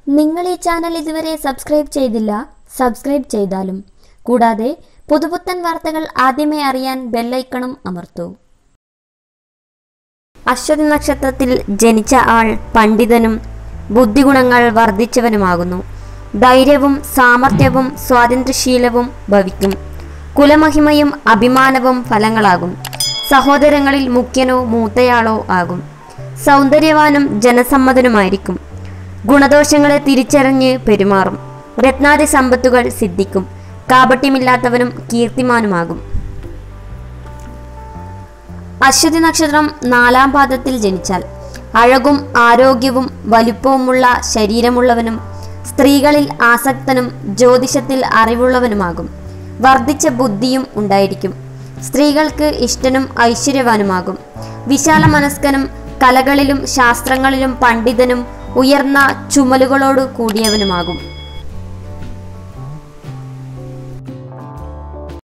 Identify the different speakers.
Speaker 1: നിങ്ങൾ ഈ ചാനൽ ഇതുവരെ സബ്സ്ക്രൈബ് ചെയ്തില്ല സബ്സ്ക്രൈബ് ചെയ്താലും കൂടാതെ പുതുപുത്തൻ വാർത്തകൾ ആദ്യമേ അറിയാൻ ബെല്ലൈക്കണും അമർത്തൂ അശ്വതി നക്ഷത്രത്തിൽ ജനിച്ച ആൾ പണ്ഡിതനും ബുദ്ധിഗുണങ്ങൾ വർദ്ധിച്ചവനുമാകുന്നു ധൈര്യവും സാമർഥ്യവും സ്വാതന്ത്ര്യശീലവും ഭവിക്കും കുലമഹിമയും അഭിമാനവും ഫലങ്ങളാകും സഹോദരങ്ങളിൽ മുഖ്യനോ മൂത്തയാളോ ആകും സൗന്ദര്യവാനും ജനസമ്മതനുമായിരിക്കും ഗുണദോഷങ്ങളെ തിരിച്ചറിഞ്ഞ് പെരുമാറും രത്നാദി സമ്പത്തുകൾ സിദ്ധിക്കും കാപട്യമില്ലാത്തവനും കീർത്തിമാനുമാകും അശ്വതി നക്ഷത്രം നാലാം പാദത്തിൽ ജനിച്ചാൽ അഴകും ആരോഗ്യവും വലുപ്പവുമുള്ള ശരീരമുള്ളവനും സ്ത്രീകളിൽ ആസക്തനും ജ്യോതിഷത്തിൽ അറിവുള്ളവനുമാകും വർദ്ധിച്ച ബുദ്ധിയും ഉണ്ടായിരിക്കും സ്ത്രീകൾക്ക് ഇഷ്ടനും ഐശ്വര്യവാനുമാകും വിശാല മനസ്കനും കലകളിലും ശാസ്ത്രങ്ങളിലും പണ്ഡിതനും ഉയർന്ന ചുമലുകളോട് കൂടിയവനുമാകും